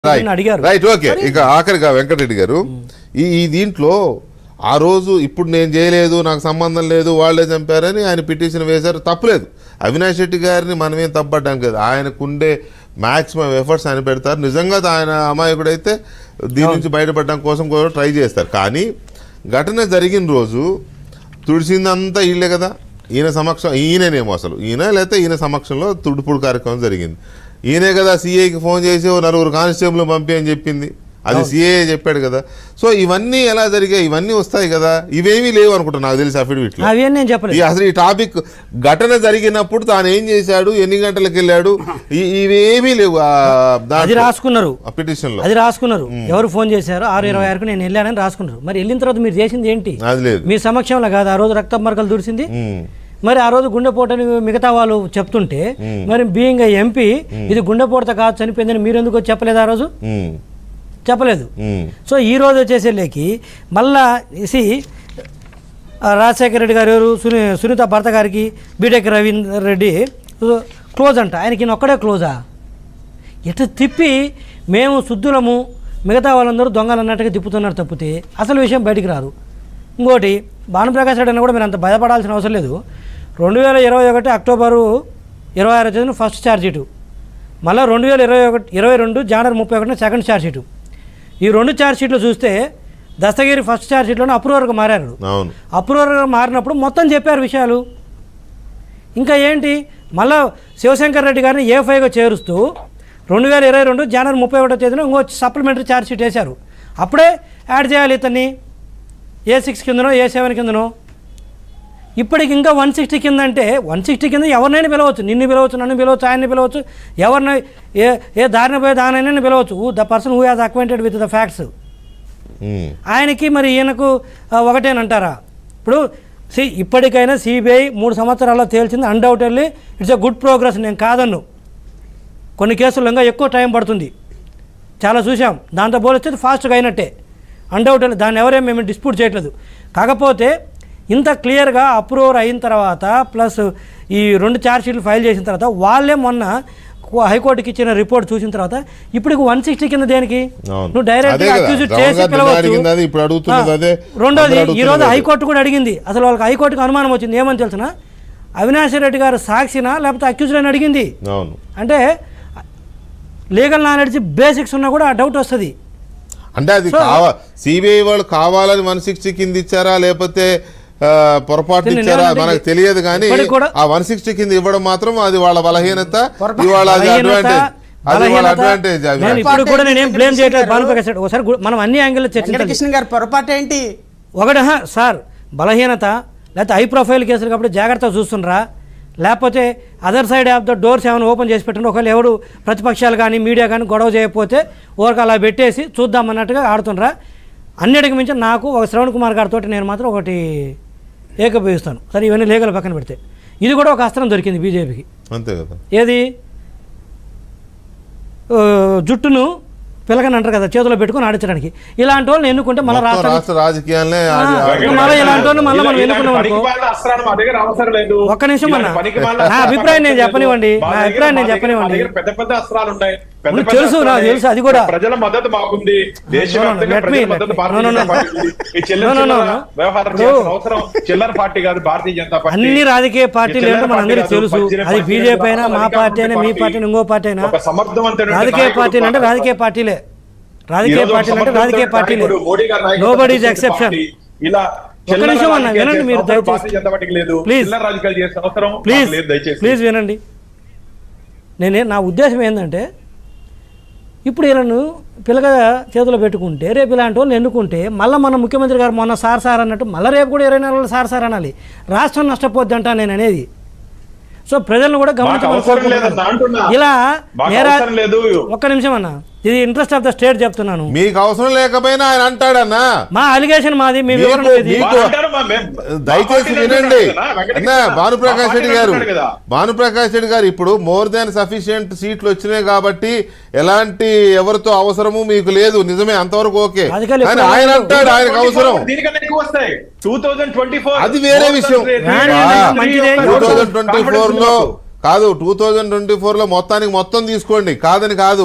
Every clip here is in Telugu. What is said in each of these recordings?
రైట్ అడిగారు రైట్ ఓకే ఇక ఆఖరిగా వెంకటరెడ్డి గారు ఈ ఈ దీంట్లో ఆ రోజు ఇప్పుడు నేను చేయలేదు నాకు సంబంధం లేదు వాళ్ళే చంపారని ఆయన పిటిషన్ వేశారు తప్పులేదు అవినాష్ రెడ్డి గారిని మనమేం తప్పడానికి లేదు ఆయనకుండే మాక్సిమం ఎఫర్ట్స్ ఆయన పెడతారు నిజంగా ఆయన అమాయకుడైతే దీని నుంచి బయటపడడం కోసం కూడా ట్రై చేస్తారు కానీ ఘటన జరిగిన రోజు తుడిసిందంతా వీళ్ళే కదా ఈయన సమక్షం ఈయననేమో అసలు ఈయన లేకపోతే ఈయన సమక్షంలో తుడుపుడు కార్యక్రమం జరిగింది ఈయనే కదా సీఏకి ఫోన్ చేసి ఓ నలుగురు కానిస్టేబుల్ పంపి అని చెప్పింది అది సీఏ చెప్పాడు కదా సో ఇవన్నీ ఎలా జరిగాయి ఇవన్నీ వస్తాయి కదా ఇవేమీ లేవు అనుకుంటా నాకు తెలిసి అఫిడవిట్లో అవి అని నేను ఈ చెప్పలేదు అసలు ఈ టాపిక్ ఘటన జరిగినప్పుడు తాను ఏం చేశాడు ఎన్ని గంటలకు వెళ్ళాడు ఈ- ఇవేమీ లేవు అది రాసుకున్నారు పిటిషన్ లో అది రాసుకున్నారు ఎవరు ఫోన్ చేశారు ఆరు ఇరవై ఆరుకు నేను వెళ్ళానని రాసుకున్నారు మరి వెళ్ళిన తర్వాత మీరు చేసింది ఏంటి అది లేదు మీ సమక్షంలో కాదు ఆ రోజు రక్త మరకలు దుడిసింది ఉమ్, మరి ఆ రోజు గుండెపోటని మిగతా వాళ్ళు చెప్తుంటే మరి బీయింగ్ ఎంపీ ఇది గుండెపోటుతో కాదు చనిపోయిందని మీరు ఎందుకు వచ్చి చెప్పలేదు ఆ రోజు ఉమ్, చెప్పలేదు ఉమ్, సో ఈ రోజు వచ్చేసేలేకి మళ్ళా ఇసి రాజశేఖర రెడ్డి గారు ఎవరు సుని సునీత భర్త గారికి బీటెక్ రవీందర్ రెడ్డి క్లోజ్ అంట ఆయనకి ఈయన ఒక్కడే క్లోజా ఎటు తిప్పి మేము శుద్ధులము మిగతా వాళ్ళందరూ దొంగలు అన్నట్టుగా తిప్పుతున్నారు తప్పితే అసలు విషయం బయటికి రాదు ఇంకోటి భానుప్రకాష్ రెడ్డి అన్న కూడా మీరు అంత భయపడాల్సిన అవసరం లేదు రెండు వేల ఇరవై ఒకటి అక్టోబరు ఇరవై ఆరో తేదీన ఫస్ట్ ఛార్జ్ షీటు మళ్ళీ రెండు వేల ఇరవై ఒకటి ఇరవై రెండు జనవరి ముప్పై ఒకటిన సెకండ్ ఛార్జ్ షీటు ఈ రెండు ఛార్జ్ షీట్లు చూస్తే దస్తగిరి ఫస్ట్ ఛార్జ్ షీట్లోనే అప్రూవర్గా మారారు అవును అప్రూవర్గా మారినప్పుడు మొత్తం చెప్పారు విషయాలు ఇంకా ఏంటి మళ్ళా శివశంకర్ రెడ్డి గారిని ఏ ఫైవ్గా చేరుస్తూ రెండు వేల ఇరవై రెండు జనవరి ముప్పై ఒకటో తేదీన ఇంకో సప్లిమెంటరీ ఛార్జ్ షీట్ వేశారు అప్పుడే యాడ్ చేయాలి ఇతన్ని ఏ సిక్స్ కిందనో ఏ సెవెన్ కిందనో ఇప్పటికి ఇంకా వన్ సిక్స్టీ కింద అంటే వన్ సిక్స్టీ కింద ఎవరినైనా పిలవచ్చు నిన్ను పిలవచ్చు నన్ను పిలవచ్చు ఆయన్ని పిలవచ్చు ఎవరిని ఏ ఏ దారిన పోయే దానైనా పిలవచ్చు the person who has acquainted with the facts um, ఆయనకి మరి ఈయనకు ఆ, ఒకటేనంటారా ఇప్పుడు సి ఇప్పటికైనా సిబిఐ మూడు సంవత్సరాల్లో తేల్చింది undoubtedly it's a good progress నేను కాదన్ను కొన్ని కేసుల్లో ఇంకా ఎక్కువ టైం పడుతుంది చాలా చూసాం దాంతో పోలిస్తే ఫాస్ట్గా అయినట్టే అన్డౌటెడ్ దాన్ని ఎవరేం మేము డిస్ప్యూట్ చేయట్లేదు కాకపోతే ఇంత క్లియర్గా అప్రూవర్ అయిన తర్వాత ప్లస్ ఈ రెండు ఛార్జ్ షీట్లు ఫైల్ చేసిన తర్వాత వాళ్ళే మొన్న హైకోర్టుకి ఇచ్చిన రిపోర్ట్ చూసిన తర్వాత ఇప్పుడు వన్ సిక్స్టీ కింద దేనికి అవును. నువ్వు డైరెక్ట్ అదే కదా, అక్యూజ్ రావు చేసి గారు నిన్న పిలవచ్చు అడిగింది అది, ఇప్పుడు అడుగుతున్నది ఆ, అదే, రెండోది అందరూ ఈ అడుగుతున్నది రోజు అదే. హైకోర్టు కూడా అడిగింది అసలు వాళ్ళకి హైకోర్టుకి అనుమానం వచ్చింది ఏమని తెలుసునా అవినాష్ రెడ్డి గారు సాక్షినా లేకపోతే అక్యూజ్డ్ అని అడిగింది అవును అంటే లీగల్ నాలెడ్జ్ బేసిక్స్ ఉన్నా కూడా ఆ డౌట్ వస్తుంది అంటే అది కావా సిబిఐ వాళ్ళు కావాలని వన్ సిక్స్టీ కింద ఇచ్చారా లేకపోతే ఆ, పొరపాటు నేను ఇచ్చారా ఏమంటే మనకు తెలియదు కానీ ఇప్పటికి కూడా- ఆ వన్ సిక్స్టీ కింద ఇవ్వడం మాత్రం అది వాళ్ళ బలహీనత పొరపాటు- ఇవాళ అది బలహీనత, అడ్వాంటేజ్ అది వాళ్ళ బలహీనత. అడ్వాంటేజ్ నేను ఇప్పుడు కూడా నేనేం బ్లేమ్ చేయట్లేదు భానుప్రకాష్ రెడ్డి ఒకసారి గు- మనం అన్ని యాంగిల్లో చర్చించాలి వెంకటకృష్ణ గారు పొరపాటు ఏంటి ఒకటి హా, సార్ బలహీనత లేకపోతే హై ప్రొఫైల్ కేసులు కాబట్టి జాగ్రత్తగా చూస్తుండ్రా లేకపోతే other side of the doors ఏమైనా ఓపెన్ చేసి పెట్టండి ఒకవేళ ఎవడు ప్రతిపక్షాలు కానీ మీడియా కానీ గొడవ చేయకపోతే ఊరికి అలా పెట్టేసి చూద్దాం అన్నట్టుగా ఆడుతుండ్రా అన్నిటికి మించి నాకు ఒక శ్రవణ్ కుమార్ గారితో నేను మాత్రం ఒకటి ఏకీభవిస్తాను సరే ఇవన్నీ లేఖలు పక్కన పెడితే ఇది కూడా ఒక అస్త్రం దొరికింది బీజేపీకి అంతే కదా ఏది ఆ, జుట్టును పిల్లకని అంటారు కదా చేతిలో పెట్టుకొని ఆడించడానికి ఇలాంటి వాళ్ళని ఎన్నుకుంటే మన మొత్తం రాష్ట్రం రాష్ట్ర రాజకీయాలనే ఆడి- ఆ, ఆడి- ఇంకా మళ్ళీ ఇలాంటి వాళ్ళు మళ్ళీ మనం ఇలా- ఎన్నుకున్నాం ఇలాంటి అనుకో పనికిమాలిన అస్త్రాలు మా దగ్గర అవసరం లేదు ఒక్క నిమిషం ఇలాంటి అన్న. పనికిమాలిన నా అస్త్రాలు అభిప్రాయం నేను మాకు చెప్పనివ్వండి. మా నా దగ్గర- అభిప్రాయం నేను మా దగ్గర- చెప్పనివ్వండి. మా దగ్గర పెద్ద పెద్ద అస్త్రాలు ఉన్నాయి పెద్ద నాకు పెద్ద తెలుసు, నాకు అస్త్రాలు తెలుసు, అది కూడా. ప్రజల మద్దతు మాకుంది దేశవ్యాప్తంగా let me, ప్రజల let మద్దతు me. Bharatiya No, no, Janata no. Party ఉంది. ఈ చిల్లర No, no, no, చిల్లర no. వ్యవహారం ఇప్పుడు- చేయాల్సిన అవసరం చిల్లర పార్టీ కాదు భారతీయ జనతా పార్టీ అన్ని రాజకీయ పార్టీలు చిల్లర ఏంటో మన పార్టీ అందరికీ కాదు, తెలుసు పద్దెనిమిది అది పార్టీలు బీజేపీ అయినా మా రాజకీయ పార్టీ అయినా మీ పార్టీ అయినా ఇంకో పార్టీ అయినా ఒక సమర్థవంతమైన రాజకీయ నాయకుడు పార్టీలు అంటే పార్టీ. రాజకీయ పార్టీలే రాజకీయ ఈరోజు ఒక పార్టీలు అంటే రాజకీయ సమర్థవంతమైన పార్టీలే నాయకుడు మోడీ గారి నాయకత్వం nobody is party. Exception ఇలా ఒక్క చిల్లర నిమిషం అన్న, రాజకీయాలు వినండి మీరు చేసే అవసరం దయచేసి. భారతీయ జనతా పార్టీకి లేదు ప్లీజ్. చిల్లర రాజకీయాలు చేసే అవసరం ప్లీజ్ మాకు లేదు దయచేసి ప్లీజ్ వినండి నేనే నా ఉద్దేశం ఏంటంటే ఇప్పుడు వీళ్ళను పిల్లగా చేతిలో పెట్టుకుంటే రేపు ఇలాంటి వాళ్ళు ఎన్నుకుంటే మళ్ళీ మన ముఖ్యమంత్రి గారు మొన్న సార్ సార్ అన్నట్టు మళ్ళీ రేపు కూడా ఇరవై నాలుగు సార్ సార్ అనాలి రాష్ట్రం నష్టపోద్ది అంటా నేను అనేది సో ప్రజలను కూడా మాకు అవసరం లేదన్నా అంటున్నా. గమనించాలి ఇలా మాకు నేరా అవసరం లేదు. ఒక్క నిమిషం అన్న ఇది ఇంట్రెస్ట్ ఆఫ్ ద స్టేట్ చెప్తున్నాను మీకు అవసరం లేకపోయినా ఆయన అంటాడన్నా మా అలిగేషన్ మాది మీ మీకు- వివరణ ఇది మీకు- వాళ్ళు అంటారు మా మేం- మా దయచేసి పార్టీ వినండి అంటున్నాడు కదా, వెంకటకృష్ణ. అన్న భానుప్రకాష్ మా రెడ్డి పార్టీ గారు అంటున్నాడు కదా. భానుప్రకాష్ రెడ్డి గారు ఇప్పుడు మోర్ దాన్ సఫిషియెంట్ సీట్లు వచ్చినాయి కాబట్టి ఎలాంటి ఎవరితో అవసరము మీకు లేదు నిజమే అంతవరకు ఓకే రాజకీయాలు కానీ ఎప్పుడు ఆయన అంటాడు ఆయనకు అవసరం దీనికన్నా ఎక్కువ వస్తాయి టూ థౌజండ్ ట్వంటీ ఫోర్ అది వేరే విషయం. రాని ఆ, మంచిదే. టూ థౌజండ్ ట్వంటీ ఫోర్ లో కాదు టూ థౌజండ్ ట్వంటీ ఫోర్ లో మొత్తానికి మొత్తం తీసుకోండి కాదని కాదు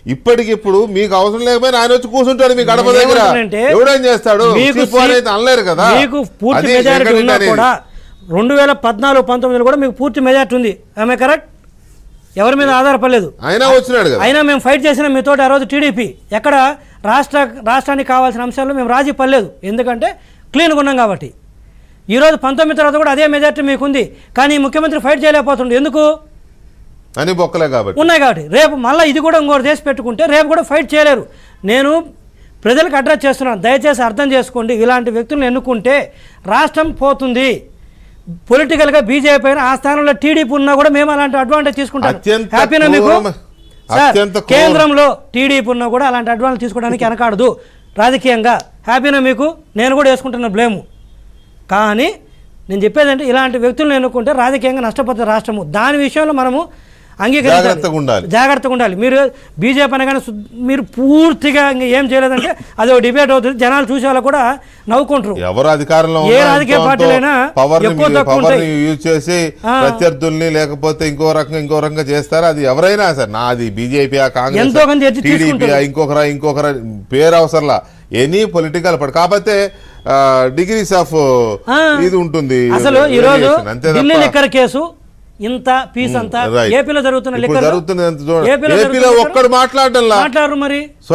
ఇప్పటికిప్పుడు మీకు అవసరం లేకపోయినా ఆయన వచ్చి కూర్చుంటాడు మీ గడప దగ్గర ఏమంటున్నానంటే, ఎవడేం చేస్తాడు మీకు చీఫ్ అని అయితే అనలేరు కదా మీకు పూర్తి అది మెజారిటీ వెంకటరెడ్డి ఉన్నా అనేది. కూడా రెండు వేల పద్నాలుగు పంతొమ్మిదిలో కూడా మీకు పూర్తి మెజారిటీ ఉంది ఆమె కరెక్ట్ ఎవరి మీద ఆధారపడలేదు అయినా వచ్చినాడు కదా అయినా మేము ఫైట్ చేసిన మీతో ఆ రోజు టీడీపీ ఎక్కడ రాష్ట్ర రాష్ట్రానికి కావాల్సిన అంశాల్లో మేము రాజీ పడలేదు ఎందుకంటే క్లీన్గా ఉన్నాం కాబట్టి ఈరోజు పంతొమ్మిది తర్వాత కూడా అదే మెజారిటీ మీకుంది కానీ ఈ ముఖ్యమంత్రి ఫైట్ చేయలేకపోతుండే ఎందుకు అని బొక్కలే కాబట్టి ఉన్నాయి కాబట్టి రేపు మళ్ళీ ఇది కూడా ఇంకోటి చేసి పెట్టుకుంటే రేపు కూడా ఫైట్ చేయలేరు నేను ప్రజలకు అడ్రస్ చేస్తున్నాను దయచేసి అర్థం చేసుకోండి ఇలాంటి వ్యక్తులను ఎన్నుకుంటే రాష్ట్రం పోతుంది పొలిటికల్గా బీజేపీ పైన ఆ స్థానంలో టీడీపీ ఉన్నా కూడా మేము అలాంటి అడ్వాంటేజ్ తీసుకుంటాం అత్యంత హ్యాపీనా మీకు క్రూరమ- సార్, అత్యంత క్రూర- కేంద్రంలో టీడీపీ ఉన్నా కూడా అలాంటి అడ్వాంటేజ్ తీసుకోవడానికి వెనకాడదు రాజకీయంగా హ్యాపీనా మీకు నేను కూడా వేసుకుంటున్న బ్లేము కానీ నేను చెప్పేదంటే ఇలాంటి వ్యక్తులను ఎన్నుకుంటే రాజకీయంగా నష్టపోతుంది రాష్ట్రము దాని విషయంలో మనము అంగీకరించాలి జాగ్రత్తగా ఉండాలి. జాగ్రత్తగా ఉండాలి మీరు బీజేపీ అనగానే సు- మీరు పూర్తిగా ఇంకా ఏం చేయలేదంటే అది ఒక డిబేట్ అవుతుంది జనాలు చూసే వాళ్ళు కూడా నవ్వుకుంటారు ఎవరు అధికారంలో ఏ రాజకీయ పార్టీలైనా పవర్ ఎక్కువ తక్కువ పవర్ ఉంటాయి. యూజ్ చేసి ఆ. ప్రత్యర్థుల్ని లేకపోతే ఇంకో రకంగా ఇంకో రకంగా చేస్తారు అది ఎవరైనా సరే నాది బీజేపీ కాంగ్రెస్ ఎంతో మంది ఎత్తి టీడీపీ తీసుకుంటారు. ఇంకొకరా ఇంకొకరా పేరు అవసరంలా ఎనీ పొలిటికల్ పార్టీ కాకపోతే డిగ్రీస్ ఆఫ్ ఆ. ఇది ఉంటుంది అసలు ఈ రోజు variation. అంతే ఢిల్లీ తప్ప లిక్కర్ కేసు ఇంత పీస్ అంతా Right. ఏపీలో జరుగుతున్న ఇప్పుడు లిక్కర్ జరుగుతున్నది ఎంత చూడండి. ఏపీలో ఏపీలో జరుగుతున్న ఒక్కడు మాట్లాడడంలా మాట్లాడరు మరి